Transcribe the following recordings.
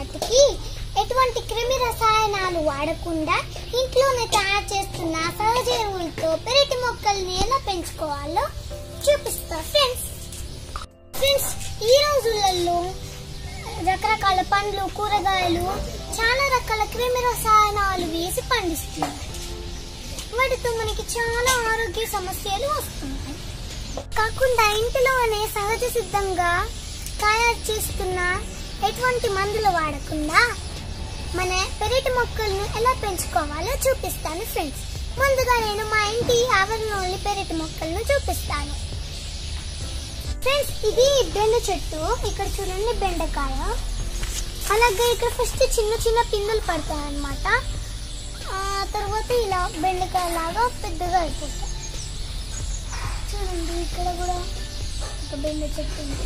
వాటికి ఎటువంటి క్రిమి రసాయనాలు వాడకుండా ఇంట్లోనే తయారు చేస్తున్న సహజ ఎరువులతో పెరటి మొక్కల్ని ఎలా పెంచుకోవాలో చూపిస్తా ఫ్రెండ్స్ ఫ్రెండ్స్ ఈ రోజులలో రకరకాల పండ్లు కూరగాయలు చాలా రకాల క్రిమి రసాయనాలు వేసి పండిస్తున్నారు వాటితో మనకి చాలా ఆరోగ్య సమస్యలు వస్తున్నాయి కాకుండా ఇంటిలోనే సహజ సిద్ధంగా తయారు చేస్తున్న ఎటువంటి మందులు వాడకుండా మన పెరటి మొక్కలను ఎలా పెంచుకోవాలో చూపిస్తాను ఫ్రెండ్స్ ముందుగా నేను మా ఇంటి ఆవరణలోని పెరటి మొక్కలను చూపిస్తాను ఫ్రెండ్స్ ఇది బెండ చెట్టు ఇక్కడ చూడండి బెండకాయ అలాగే ఇక్కడ ఫస్ట్ చిన్న చిన్న పిందులు పడతాయి అన్నమాట ఆ తర్వాత ఇలా బెండకాయ లాగా పెద్దగా అయిపోతాయి చూడండి ఇక్కడ కూడా ఒక బెండ చెట్టు ఉంది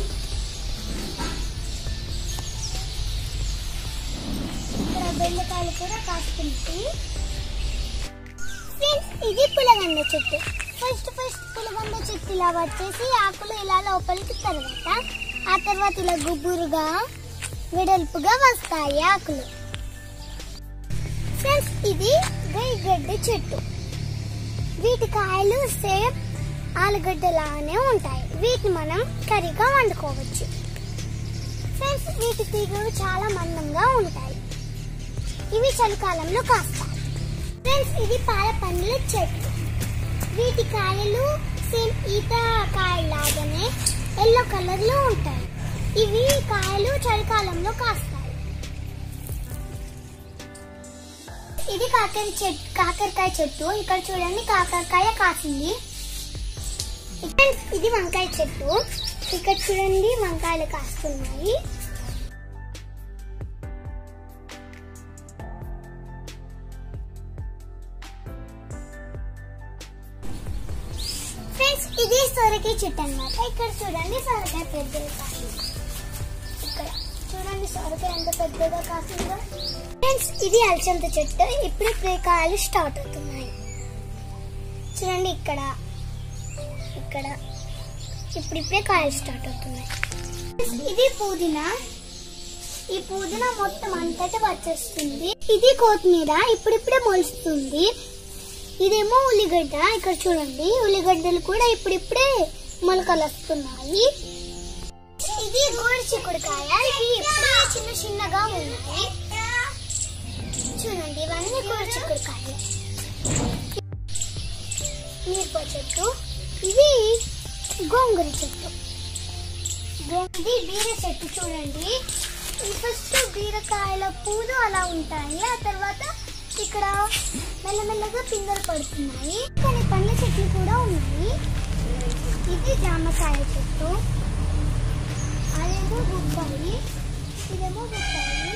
ఇక్కడ బెండకాయలు కూడా కాస్తుంది ఫ్రెండ్స్ ఇది పులగండ చెట్టు ఫస్ట్ ఫస్ట్ పులగండ చెట్టు ఇలా వచ్చేసి ఆకులు ఇలా లోపలికి తర్వాత ఆ తర్వాత ఇలా గుబురుగా వెడల్పుగా వస్తాయి ఆకులు ఫ్రెండ్స్ ఇది గడ్డి చెట్టు వీటి కాయలు సేమ్ ఆలుగడ్డలానే ఉంటాయి వీటిని మనం కర్రీగా వండుకోవచ్చు ఫ్రెండ్స్ వీటి తీగలు చాలా మందంగా ఉంటాయి ఇవి చలికాలంలో కాస్తాయి ఫ్రెండ్స్ ఇది పాల పండ్ల చెట్టు వీటి కాయలు సేమ్ ఈత కాయలాగానే ఎల్లో కలర్ లో ఉంటాయి ఇవి కాయలు చలికాలంలో కాస్తాయి ఇది కాకర చెట్టు కాకరకాయ చెట్టు ఇక్కడ చూడండి కాకరకాయ కాసింది ఫ్రెండ్స్ ఇది వంకాయ చెట్టు ఇక్కడ చూడండి వంకాయలు కాస్తున్నాయి ఫ్రెండ్స్ ఇది సొరకాయ చెట్టు అన్నమాట ఇక్కడ చూడండి సొరకాయ పెద్దగా కాసింది ఇక్కడ చూడండి సొరకాయ ఎంత పెద్దగా కాసిందో ఫ్రెండ్స్ ఇది అలసంద చెట్టు ఇప్పుడు ఇప్పుడే కాయలు స్టార్ట్ అవుతున్నాయి చూడండి ఇక్కడ ఇక్కడ ఇప్పుడు ఇప్పుడే కాయలు స్టార్ట్ అవుతున్నాయి ఇది పుదీనా ఈ పుదీనా మొత్తం అంతటా వచ్చేస్తుంది ఇది కొత్తిమీర ఇప్పుడిప్పుడే మొలుస్తుంది ఇదేమో ఉల్లిగడ్డ ఇక్కడ చూడండి ఉల్లిగడ్డలు కూడా ఇప్పుడిప్పుడే మొలకలు వస్తున్నాయి ఇది గోడి చిక్కుడుకాయ ఇవి ఇప్పుడే చిన్న చిన్నగా ఉన్నాయి చూడండి ఇవన్నీ గోడి చిక్కుడుకాయలు మిరప చెట్టు ఇది గోంగూర చెట్టు గో- ఇది బీర చెట్టు చూడండి ఈ ఫస్ట్ బీరకాయల పూలు అలా ఉంటాయి ఆ తర్వాత ఇక్కడ మెల్లమెల్లగా పిందెలు పడుతున్నాయి కానీ పండ్ల చెట్లు కూడా ఉన్నాయి ఇది జామకాయ చెట్టు అదేమో బొబ్బాయి ఇదేమో బొబ్బాయి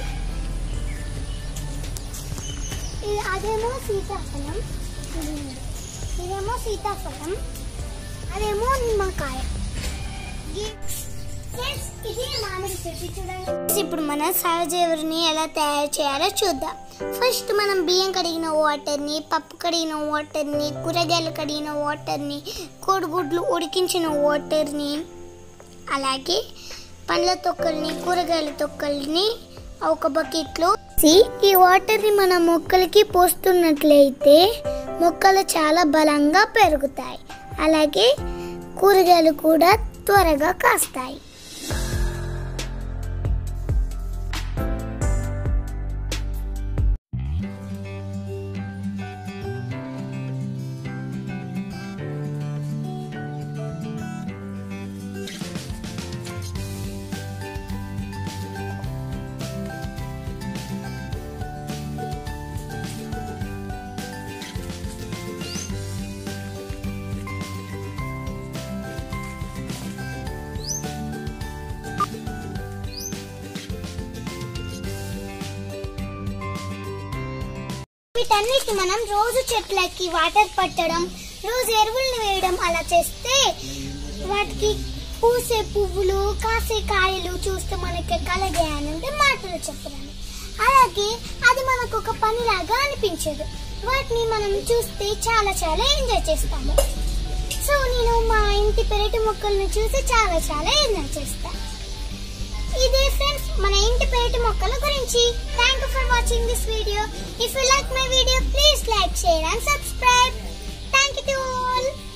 ఇది అదేమో సీతాఫలం ఇది- ఇదేమో సీతాఫలం అదేమో నిమ్మకాయ ఈ- ఫ్రెండ్స్, ఇది మామిడి చెట్టు చూడండి ఇప్పుడు మన సహజ ఎరువుని ఎలా తయారు చేయాలో చూద్దాం ఫస్ట్ మనం బియ్యం కడిగిన వాటర్ని పప్పు కడిగిన వాటర్ని కూరగాయలు కడిగిన వాటర్ని కోడిగుడ్లు ఉడికించిన వాటర్ని అలాగే పండ్ల తొక్కల్ని కూరగాయల తొక్కల్ని ఒక బకెట్లో వేసి ఈ వాటర్ని మన మొక్కలకి పోస్తున్నట్లయితే మొక్కలు చాలా బలంగా పెరుగుతాయి అలాగే కూరగాయలు కూడా త్వరగా కాస్తాయి వీటన్నిటి మనం రోజు చెట్లకి వాటర్ పట్టడం రోజు ఎరువులను వేయడం అలా చేస్తే వాటికి పూసే పువ్వులు కాసే కాయలు చూస్తే మనకి కలగే అని అంటే మాటలు చెప్పడానికి అలాగే అది మనకు ఒక పనిలాగా అనిపించదు వాటిని మనం చూస్తే చాలా చాలా ఎంజాయ్ చేస్తాము సో నేను మా ఇంటి పెరటి మొక్కలను చూసి చాలా చాలా ఎంజాయ్ చేస్తాను ఇదే ఫ్రెండ్స్ మన ఇంటి పెరటి మొక్కల గురించి thank you for watching this video if you like my video please like share and subscribe thank you to all